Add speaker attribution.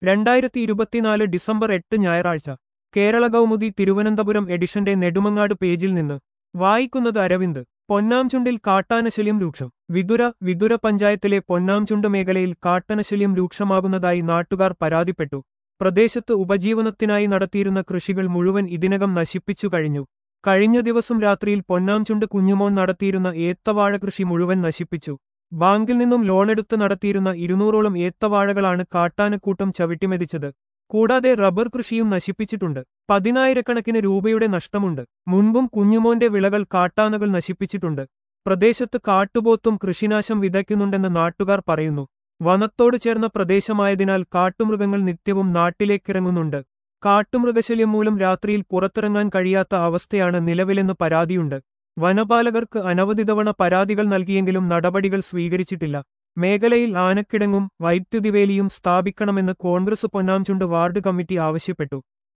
Speaker 1: രണ്ടായിരത്തി ഇരുപത്തിനാല് ഡിസംബർ എട്ട് ഞായറാഴ്ച കേരള കൗമുദി തിരുവനന്തപുരം എഡിഷന്റെ നെടുമങ്ങാട് പേജിൽ നിന്ന് വായിക്കുന്നത് അരവിന്ദ് പൊന്നാംചുണ്ടിൽ കാട്ടാനശല്യം രൂക്ഷം വിതുര വിതുര പഞ്ചായത്തിലെ പൊന്നാംചുണ്ട് മേഖലയിൽ കാട്ടനശല്യം രൂക്ഷമാകുന്നതായി നാട്ടുകാർ പരാതിപ്പെട്ടു പ്രദേശത്ത് ഉപജീവനത്തിനായി നടത്തിയിരുന്ന കൃഷികൾ മുഴുവൻ ഇതിനകം നശിപ്പിച്ചു കഴിഞ്ഞു കഴിഞ്ഞ ദിവസം രാത്രിയിൽ പൊന്നാംചുണ്ട് കുഞ്ഞുമോൻ നടത്തിയിരുന്ന ഏത്തവാഴ കൃഷി മുഴുവൻ നശിപ്പിച്ചു ബാങ്കിൽ നിന്നും ലോണെടുത്ത് നടത്തിയിരുന്ന ഇരുന്നൂറോളം ഏത്തവാഴകളാണ് കാട്ടാനക്കൂട്ടം ചവിട്ടിമെതിച്ചത് കൂടാതെ റബ്ബർ കൃഷിയും നശിപ്പിച്ചിട്ടുണ്ട് പതിനായിരക്കണക്കിന് രൂപയുടെ നഷ്ടമുണ്ട് മുൻപും കുഞ്ഞുമോന്റെ വിളകൾ കാട്ടാനകൾ നശിപ്പിച്ചിട്ടുണ്ട് പ്രദേശത്ത് കാട്ടുപോത്തും കൃഷിനാശം വിതയ്ക്കുന്നുണ്ടെന്ന് നാട്ടുകാർ പറയുന്നു വനത്തോട് ചേർന്ന പ്രദേശമായതിനാൽ കാട്ടുമൃഗങ്ങൾ നിത്യവും നാട്ടിലേക്കിറങ്ങുന്നുണ്ട് കാട്ടുമൃഗശല്യം മൂലം രാത്രിയിൽ പുറത്തിറങ്ങാൻ കഴിയാത്ത അവസ്ഥയാണ് നിലവിലെന്ന് പരാതിയുണ്ട് വനപാലകർക്ക് അനവധി തവണ പരാതികൾ നൽകിയെങ്കിലും നടപടികൾ സ്വീകരിച്ചിട്ടില്ല മേഖലയിൽ ആനക്കിടങ്ങും വൈദ്യുതിവേലിയും സ്ഥാപിക്കണമെന്ന് കോൺഗ്രസ് പൊന്നാംചുണ്ട് വാർഡ് കമ്മിറ്റി ആവശ്യപ്പെട്ടു